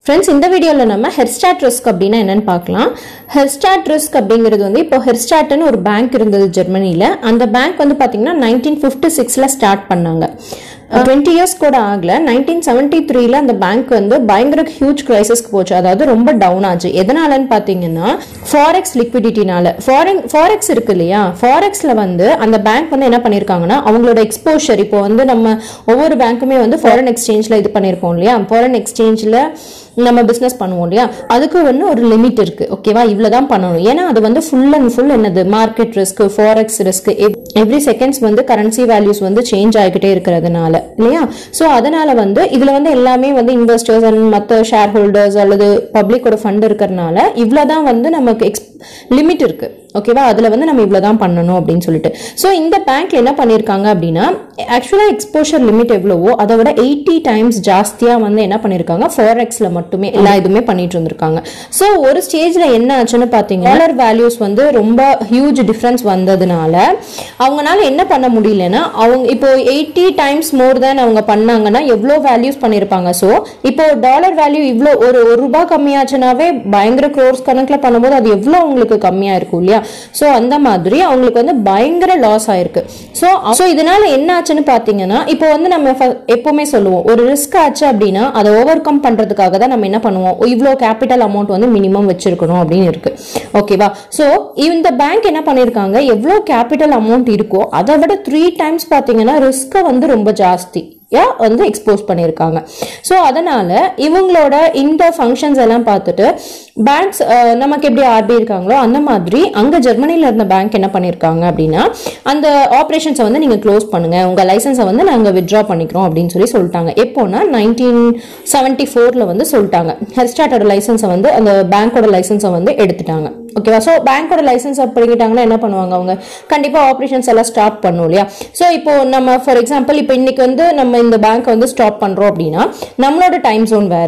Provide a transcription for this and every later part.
friends இந்த வீடியோவில் நம்ம ஹெர்ஸ்டாட் ரிஸ்க் அப்படின்னா என்னன்னு பார்க்கலாம் ஹெர்ஸ்டாட் ரிஸ்க் அப்படிங்கிறது வந்து இப்போ ஹெர்ஸ்டாட்னு ஒரு பேங்க் இருந்தது ஜெர்மனியில் அந்த பேங்க் வந்து பார்த்தீங்கன்னா நைன்டீன் ஃபிஃப்டி சிக்ஸில் ஸ்டார்ட் பண்ணாங்க டுவெண்ட்டி இயர்ஸ் கூட ஆகல நைன்டீன் செவன்ட்டி த்ரீல அந்த பேங்க் வந்து பயங்கர ஹியூஜ் கிரைசிஸ்க்கு போச்சு அதாவது ரொம்ப டவுன் ஆச்சு எதனாலன்னு பார்த்தீங்கன்னா ஃபாரெக்ஸ் லிக்விடிட்டினால ஃபாரின் ஃபாரெக்ஸ் இருக்கு இல்லையா ஃபாரெக்ஸில் வந்து அந்த பேங்க் வந்து என்ன பண்ணியிருக்காங்கன்னா அவங்களோட எக்ஸ்போஷர் இப்போ வந்து நம்ம ஒவ்வொரு பேங்க்குமே வந்து ஃபாரின் எக்ஸ்சேஞ்சில் இது பண்ணியிருப்போம் இல்லையா ஃபாரின் எக்ஸ்சேஞ்சில் நம்ம பிஸ்னஸ் பண்ணுவோம் இல்லையா அதுக்கு வந்து ஒரு லிமிட் இருக்கு ஓகேவா இவ்வளோ தான் பண்ணணும் ஏன்னா அது வந்து ஃபுல் அண்ட் ஃபுல் என்னது market risk forex risk every seconds வந்து கரன்சி வேல்யூஸ் வந்து சேஞ்ச் ஆகிக்கிட்டே இருக்கிறதுனால இல்லையா ஸோ அதனால வந்து இதில் வந்து எல்லாமே வந்து இன்வெஸ்டர்ஸ் அண்ட் மற்ற ஷேர் ஹோல்டர்ஸ் அல்லது பப்ளிக்கோட ஃபண்ட் இருக்கிறதுனால இவ்வளோ தான் வந்து நமக்கு எக்ஸ் லிமிட் இருக்கு ஓகேவா அதில் வந்து நம்ம இவ்வளோ தான் பண்ணணும் அப்படின்னு சொல்லிட்டு ஸோ இந்த பேங்க்ல என்ன பண்ணியிருக்காங்க அப்படின்னா ஆக்சுவலாக எக்ஸ்போஷர் லிமிட் எவ்வளவோ அதை விட எயிட்டி டைம்ஸ் ஜாஸ்தியாக வந்து என்ன பண்ணியிருக்காங்க ஃபாரெக்ஸில் மட்டுமே எல்லா இதுவுமே பண்ணிட்டு இருந்திருக்காங்க ஸோ ஒரு ஸ்டேஜில் என்ன ஆச்சுன்னு பார்த்தீங்கன்னா டாலர் வேல்யூஸ் வந்து ரொம்ப ஹியூஜ் டிஃப்ரென்ஸ் வந்ததுனால அவங்களால என்ன பண்ண முடியலன்னா அவங்க இப்போ எயிட்டி டைம்ஸ் மோர் தேன் அவங்க பண்ணாங்கன்னா எவ்வளோ வேல்யூஸ் பண்ணியிருப்பாங்க ஸோ இப்போ டாலர் வேல்யூ இவ்வளோ ஒரு ஒரு ரூபாய் கம்மியாச்சுனாவே பயங்கர க்ரோர்ஸ் கணக்கில் பண்ணும்போது அது எவ்வளோ அவங்களுக்கு கம்மியாக இருக்கும் இல்லையா ஸோ அந்த மாதிரி அவங்களுக்கு வந்து பயங்கர லாஸ் ஆயிருக்கு ஸோ ஸோ இதனால என்ன ஆச்சுன்னு பார்த்தீங்கன்னா இப்போ வந்து நம்ம ஃப- எப்பவுமே சொல்லுவோம் ஒரு ரிஸ்க் ஆச்சு அப்படின்னா அதை ஓவர் கம் பண்ணுறதுக்காக தான் நம்ம என்ன பண்ணுவோம் இவ்வளோ கேபிட்டல் அமௌண்ட் வந்து மினிமம் வச்சிருக்கணும் அப்படின்னு இருக்கு ஓகேவா ஸோ இந்த பேங்க் என்ன பண்ணியிருக்காங்க எவ்வளோ கேபிட்டல் அமௌண்ட் இருக்கோ அதை விட த்ரீ டைம்ஸ் பார்த்தீங்கன்னா ரிஸ்க்கை வந்து ரொம்ப ஜாஸ்தி யா வந்து எக்ஸ்போஸ் பண்ணியிருக்காங்க ஸோ அதனால இவங்களோட இந்த ஃபங்க்ஷன்ஸ் எல்லாம் பார்த்துட்டு பேங்க்ஸ் நமக்கு எப்படி ஆர்பி இருக்காங்களோ அந்த மாதிரி அங்கே ஜெர்மனியில் இருந்த பேங்க் என்ன பண்ணியிருக்காங்க அப்படின்னா அந்த ஆப்ரேஷன்ஸை வந்து நீங்கள் க்ளோஸ் பண்ணுங்க உங்கள் லைசன்ஸை வந்து நாங்கள் வித்ட்ரா பண்ணிக்கிறோம் அப்படின்னு சொல்லி சொல்லிட்டாங்க எப்போனா நைன்டீன் செவன்ட்டி ஃபோரில் வந்து சொல்லிட்டாங்க ஹெர்ஸ்டாட்டோட லைசன்ஸை வந்து அந்த பேங்க்கோட லைசன்ஸை வந்து எடுத்துட்டாங்க ஓகேவா ஸோ பேங்க்கோட லைசன்ஸ் பிடிக்கிட்டாங்கன்னா என்ன பண்ணுவாங்க அவங்க கண்டிப்பாக ஆப்ரேஷன்ஸ் எல்லாம் ஸ்டாப் பண்ணும் இல்லையா ஸோ இப்போ நம்ம ஃபார் எக்ஸாம்பிள் இப்போ இன்னைக்கு வந்து நம்ம இந்த பேங்க்கை வந்து ஸ்டாப் பண்ணுறோம் அப்படின்னா நம்மளோட டைம் ஜோன் வேற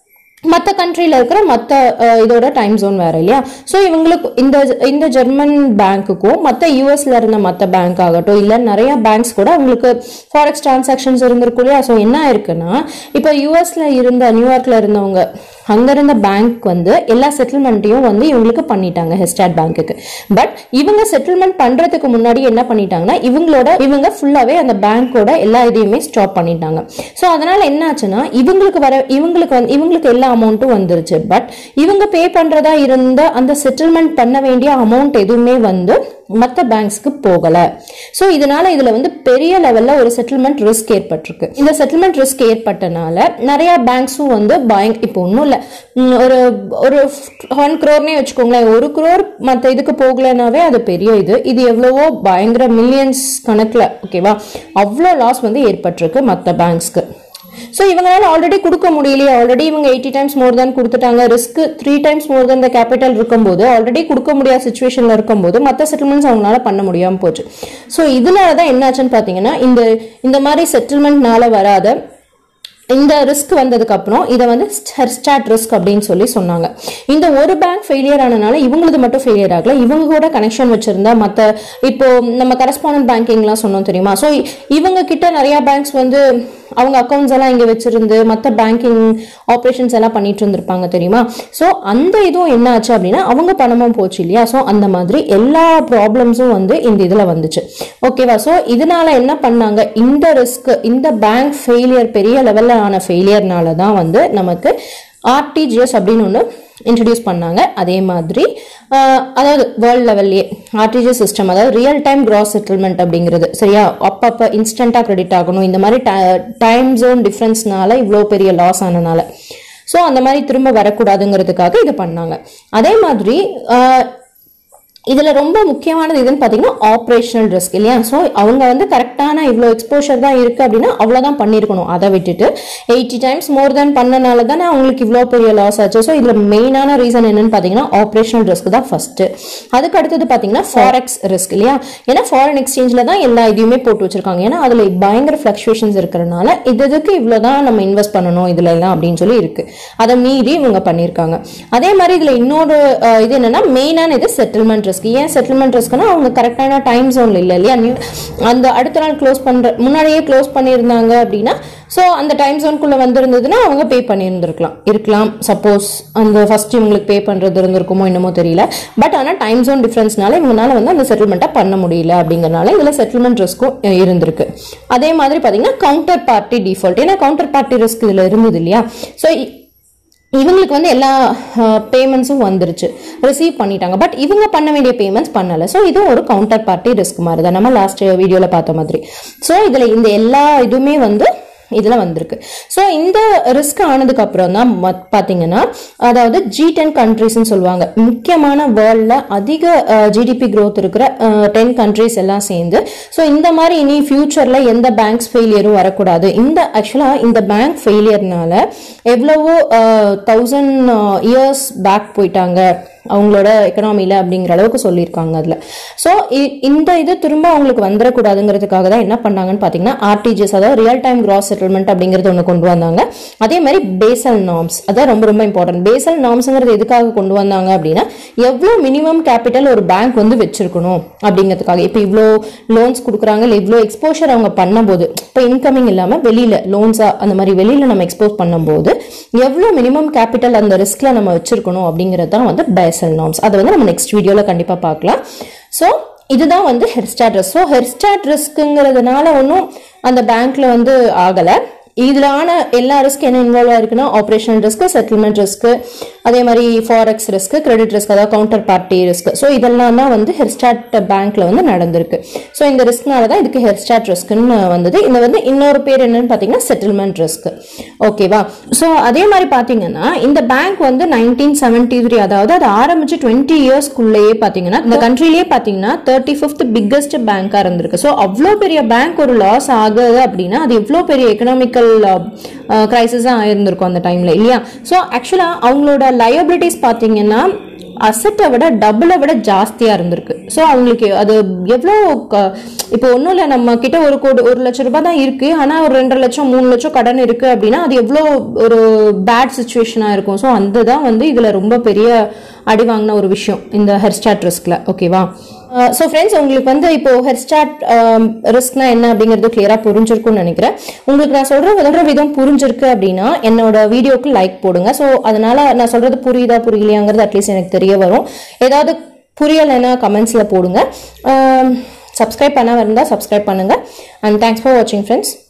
மற்ற கண்ட்ரியில் இருக்கிற மற்ற இதோட டைம் ஜோன் வேற இல்லையா ஸோ இவங்களுக்கு இந்த இந்த ஜெர்மன் பேங்க்குக்கும் மற்ற யூஎஸ்ல இருந்த மற்ற பேங்க் ஆகட்டும் இல்லை நிறைய பேங்க்ஸ் கூட அவங்களுக்கு ஃபாரெக்ஸ் டிரான்சாக்ஷன்ஸ் இருந்திருக்கும் இல்லையா ஸோ என்ன இருக்குன்னா இப்போ யூஎஸ்ல இருந்த நியூயார்க்ல இருந்தவங்க அங்க இருந்த பேங்க் வந்து எல்லா செட்டில்மெண்ட்டையும் வந்து இவங்களுக்கு பண்ணிட்டாங்க ஹெஸ்டாட் பேங்க்குக்கு பட் இவங்க செட்டில்மெண்ட் பண்றதுக்கு முன்னாடி என்ன பண்ணிட்டாங்கன்னா இவங்களோட இவங்க ஃபுல்லாவே அந்த பேங்க்கோட எல்லா இதையுமே ஸ்டாப் பண்ணிட்டாங்க ஸோ அதனால என்ன ஆச்சுன்னா இவங்களுக்கு வர இவங்களுக்கு வந்து இவங்களுக்கு எல்லா அமௌண்ட்டும் வந்துருச்சு பட் இவங்க பே பண்றதா இருந்த அந்த செட்டில்மெண்ட் பண்ண வேண்டிய அமௌண்ட் எதுவுமே வந்து மற்ற பேங்க்ஸ்க்கு போகல ஸோ இதனால இதுல வந்து பெரிய லெவல்ல ஒரு செட்டில்மெண்ட் ரிஸ்க் ஏற்பட்டிருக்கு இந்த செட்டில்மெண்ட் ரிஸ்க் ஏற்பட்டனால நிறைய பேங்க்ஸும் வந்து பயங் இப்போ ஒன்றும் இல்லை ஒரு ஒரு ஒன் க்ரோர்னே வச்சுக்கோங்களேன் ஒரு க்ரோர் மற்ற இதுக்கு போகலைனாவே அது பெரிய இது இது எவ்வளவோ பயங்கர மில்லியன்ஸ் கணக்கில் ஓகேவா அவ்வளோ லாஸ் வந்து ஏற்பட்டிருக்கு மற்ற பேங்க்ஸ்க்கு ஸோ இவங்களால ஆல்ரெடி கொடுக்க முடியலையே ஆல்ரெடி இவங்க எயிட்டி டைம்ஸ் மோர் தான் கொடுத்துட்டாங்க ரிஸ்க் த்ரீ டைம்ஸ் மோர் தான் இந்த கேபிட்டல் இருக்கும்போது ஆல்ரெடி கொடுக்க முடியாத சுச்சுவேஷனில் இருக்கும்போது மற்ற செட்டில்மெண்ட்ஸ் அவங்களால பண்ண முடியாமல் போச்சு ஸோ இதனால தான் என்னாச்சுன்னு பார்த்தீங்கன்னா இந்த இந்த மாதிரி செட்டில்மெண்ட்னால வராத இந்த ரிஸ்க் வந்ததுக்கு அப்புறம் இதை வந்து ஸ்டாட் ரிஸ்க் அப்படின்னு சொல்லி சொன்னாங்க இந்த ஒரு பேங்க் ஃபெயிலியர் ஆனனால இவங்களது மட்டும் ஃபெயிலியர் ஆகல இவங்க கூட கனெக்ஷன் வச்சிருந்தா மற்ற இப்போ நம்ம கரஸ்பாண்டன்ட் பேங்கிங்லாம் சொன்னோம் தெரியுமா ஸோ இவங்க கிட்ட நிறைய பேங்க்ஸ் வந்து அவங்க அக்கௌண்ட்ஸ் எல்லாம் இங்கே வச்சிருந்து மற்ற பேங்கிங் ஆப்ரேஷன்ஸ் எல்லாம் பண்ணிட்டு இருந்திருப்பாங்க தெரியுமா ஸோ அந்த இதுவும் என்ன ஆச்சு அப்படின்னா அவங்க பணமும் போச்சு இல்லையா ஸோ அந்த மாதிரி எல்லா ப்ராப்ளம்ஸும் வந்து இந்த இதில் வந்துச்சு ஓகேவா ஸோ இதனால என்ன பண்ணாங்க இந்த ரிஸ்க் இந்த பேங்க் ஃபெயிலியர் பெரிய லெவலில் ஆன ஃபெயிலியர்னால தான் வந்து நமக்கு ஆர்டிஜிஎஸ் அப்படின்னு ஒன்று இன்ட்ரடியூஸ் பண்ணாங்க அதே மாதிரி ஆஹ், அதாவது வேர்ல்ட் லெவல்லே ஆர்டிஜிஎஸ் சிஸ்டம் அதாவது ரியல் டைம் கிராஸ் செட்டில்மெண்ட் அப்படிங்கிறது சரியா அப்பப்போ இன்ஸ்டண்ட்டாக கிரெடிட் ஆகணும் இந்த மாதிரி டைம் ஜோன் டிஃப்ரென்ஸ்னால இவ்வளோ பெரிய லாஸ் ஆனனால ஸோ அந்த மாதிரி திரும்ப வரக்கூடாதுங்கிறதுக்காக இது பண்ணாங்க அதே மாதிரி ஆஹ், இதுல ரொம்ப முக்கியமானது எதுன்னு பாத்தீங்கன்னா ஆப்ரேஷனல் ரிஸ்க் இல்லையா ஸோ அவங்க வந்து கரெக்டான இவ்வளோ எக்ஸ்போஷர் தான் இருக்கு அப்படின்னா அவ்வளோதான் பண்ணியிருக்கணும் அதை விட்டுட்டு எயிட்டி டைம்ஸ் மோர் தேன் பண்ணனால தானே அவங்களுக்கு இவ்வளோ பெரிய லாஸ் ஆச்சு ஸோ இதுல மெயினான ரீசன் என்னன்னு பாத்தீங்கன்னா ஆப்ரேஷனல் ரிஸ்க் தான் ஃபர்ஸ்ட் அதுக்கு அடுத்தது பாத்தீங்கன்னா ஃபாரெக்ஸ் ரிஸ்க் இல்லையா ஏன்னா ஃபாரின் எக்ஸ்சேஞ்சில் தான் எல்லா இதையுமே போட்டு வச்சிருக்காங்க ஏன்னா அதுல பயங்கர ஃபிளக்சுவேஷன்ஸ் இருக்கிறனால இது இதுக்கு இவ்வளோதான் நம்ம இன்வெஸ்ட் பண்ணணும் இதுல எல்லாம் அப்படின்னு சொல்லி இருக்கு அதை மீறி இவங்க பண்ணியிருக்காங்க அதே மாதிரி இதுல இன்னொரு அஹ், இது என்னன்னா மெயினான இது செட்டில்மெண்ட் ரிஸ்க் ரிஸ்க் ஏன் செட்டில்மெண்ட் ரிஸ்க்னா அவங்க கரெக்டான டைம் ஜோன்ல இல்லை இல்லையா நியூ அந்த அடுத்த நாள் க்ளோஸ் பண்ற முன்னாடியே க்ளோஸ் பண்ணியிருந்தாங்க அப்படின்னா ஸோ அந்த டைம் ஜோனுக்குள்ள வந்திருந்ததுன்னா அவங்க பே பண்ணியிருந்திருக்கலாம் இருக்கலாம் சப்போஸ் அந்த ஃபர்ஸ்ட் இவங்களுக்கு பே பண்றது இருந்திருக்குமோ என்னமோ தெரியல பட் ஆனால் டைம் ஜோன் டிஃப்ரென்ஸ்னால இவங்கனால வந்து அந்த செட்டில்மெண்ட்டை பண்ண முடியல அப்படிங்கறனால இதுல செட்டில்மெண்ட் ரிஸ்க்கும் இருந்திருக்கு அதே மாதிரி பாத்தீங்கன்னா கவுண்டர் பார்ட்டி டிஃபால்ட் ஏன்னா கவுண்டர் பார்ட்டி ரிஸ்க் இதுல இருந்தது இல்லையா ஸோ இவங்களுக்கு வந்து எல்லா பேமெண்ட்ஸும் வந்துருச்சு ரிசீவ் பண்ணிட்டாங்க பட் இவங்க பண்ண வேண்டிய பேமெண்ட்ஸ் பண்ணல ஸோ இது ஒரு கவுண்டர் பார்ட்டி ரிஸ்க் மாதிரி தான் நம்ம லாஸ்ட் வீடியோவில் பார்த்த மாதிரி ஸோ இதில் இந்த எல்லா இதுவுமே வந்து இதில் வந்திருக்கு ஸோ இந்த ரிஸ்க் ஆனதுக்கு அப்புறம் தான் மத்- பார்த்தீங்கன்னா அதாவது ஜி டென் கண்ட்ரிஸ்ன்னு சொல்லுவாங்க முக்கியமான வேர்ல்டில் அதிக ஜிடிபி growth இருக்கிற டென் கண்ட்ரிஸ் எல்லாம் சேர்ந்து ஸோ இந்த மாதிரி இனி ஃபியூச்சரில் எந்த பேங்க்ஸ் ஃபெயிலியரும் வரக்கூடாது இந்த ஆக்சுவலாக இந்த பேங்க் ஃபெயிலியர்னால எவ்வளவோ தௌசண்ட் இயர்ஸ் பேக் போயிட்டாங்க அவங்களோட எக்கனாமியில் அப்படிங்கிற அளவுக்கு சொல்லியிருக்காங்க அதில் ஸோ இந்த இது திரும்ப அவங்களுக்கு வந்துடக்கூடாதுங்கிறதுக்காக தான் என்ன பண்ணாங்கன்னு பார்த்தீங்கன்னா ஆர்டிஜிஎஸ் அதாவது ரியல் டைம் கிராஸ் செட்டில்மெண்ட் அப்படிங்கிறது ஒன்று கொண்டு வந்தாங்க அதே மாதிரி பேசல் நார்ம்ஸ் அதான் ரொம்ப ரொம்ப இம்பார்ட்டன்ட் பேசல் நார்ம்ஸுங்கிறது எதுக்காக கொண்டு வந்தாங்க அப்படின்னா எவ்வளோ மினிமம் கேபிட்டல் ஒரு பேங்க் வந்து வச்சிருக்கணும் அப்படிங்கிறதுக்காக இப்போ இவ்வளோ லோன்ஸ் கொடுக்குறாங்க இல்லை இவ்வளோ எக்ஸ்போஷர் அவங்க பண்ணும்போது இப்போ இன்கமிங் இல்லாமல் வெளியில் லோன்ஸாக அந்த மாதிரி வெளியில் நம்ம எக்ஸ்போஸ் பண்ணும்போது எவ்வளோ மினிமம் கேபிட்டல் அந்த ரிஸ்க்ல நம்ம வச்சிருக்கணும் அப்படிங்கிறது தான் வந்து பேசல் நார்ம்ஸ் அதை வந்து நம்ம நெக்ஸ்ட் வீடியோவில் கண்டிப்பாக பார்க்கலாம் ஸோ இதுதான் வந்து ஹெர்ஸ்டாட் ரிஸ்க் ஸோ ஹெர்ஸ்டாட் ரிஸ்க்குங்கிறதுனால ஒன்றும் அந்த பேங்க்ல வந்து ஆகலை இதிலான எல்லா ரிஸ்க் என்ன இன்வால்வ் ஆயிருக்குன்னா ஆப்ரேஷனல் ரிஸ்க் செட்டில்மெண்ட் ரிஸ்க் அதே மாதிரி ஃபாரெக்ஸ் ரிஸ்க் கிரெடிட் ரிஸ்க் அதாவது கவுண்டர் பார்ட்டி ரிஸ்க் ஸோ இதெல்லாம் தான் வந்து ஹெர்ஸ்டாட் பேங்க்ல வந்து நடந்திருக்கு ஸோ இந்த ரிஸ்க்னால தான் இதுக்கு ஹெர்ஸ்டாட் ரிஸ்க்னு வந்தது இந்த வந்து இன்னொரு பேர் என்னன்னு பார்த்தீங்கன்னா செட்டில்மெண்ட் ரிஸ்க் ஓகேவா ஸோ அதே மாதிரி பார்த்தீங்கன்னா இந்த பேங்க் வந்து நைன்டீன் செவன்டி த்ரீ அதாவது அது ஆரம்பிச்சு டுவெண்ட்டி இயர்ஸ்க்குள்ளேயே பார்த்தீங்கன்னா இந்த கண்ட்ரிலேயே பார்த்தீங்கன்னா தேர்ட்டி ஃபிஃப்த் பிக்கஸ்ட் பேங்காக இருந்திருக்கு ஸோ அவ்வளோ பெரிய பேங்க் ஒரு லாஸ் ஆகுது அப்படின்னா அது எவ்வளோ பெரிய எக்கனாமிக்கல் கிரைசிஸாக ஆயிருந்திருக்கும் அந்த டைமில் இல்லையா ஸோ ஆக்சுவலாக அவங்களோட லயபிலிட்டிஸ் பார்த்தீங்கன்னா அசட்டை விட டபுளை விட ஜாஸ்தியாக இருந்திருக்கு ஸோ அவங்களுக்கு அது எவ்வளோ க- இப்போ ஒன்றும் இல்லை நம்ம கிட்ட ஒரு கோடி ஒரு லட்ச ரூபாய் தான் இருக்கு ஆனால் ஒரு ரெண்டரை லட்சம் மூணு லட்சம் கடன் இருக்கு அப்படின்னா அது எவ்வளோ ஒரு பேட் சுச்சுவேஷனாக இருக்கும் ஸோ அந்த தான் வந்து இதில் ரொம்ப பெரிய அடி வாங்கின ஒரு விஷயம் இந்த ஹெர்ஸ்டாட் ரிஸ்க்ல ஓகேவா ஸோ ஃப்ரெண்ட்ஸ் உங்களுக்கு வந்து இப்போ ஹெர்ஸ்டாட் ரிஸ்க்னா என்ன அப்படிங்கிறது கிளியராக புரிஞ்சிருக்கும்னு நினைக்கிறேன் உங்களுக்கு நான் சொல்ற சொல்ற விதம் புரிஞ்சிருக்கு அப்படின்னா என்னோட வீடியோக்கு லைக் போடுங்க ஸோ அதனால நான் சொல்றது புரியுதா புரியலையாங்கிறது அட்லீஸ்ட் எனக்கு தெரிய வரும் ஏதாவது புரியலைன்னா கமெண்ட்ஸில் போடுங்க சப்ஸ்கிரைப் பண்ணாமல் இருந்தால் சப்ஸ்கிரைப் பண்ணுங்க அண்ட் தேங்க்ஸ் ஃபார் வாட்சிங் ஃப்ரெண்ட்ஸ்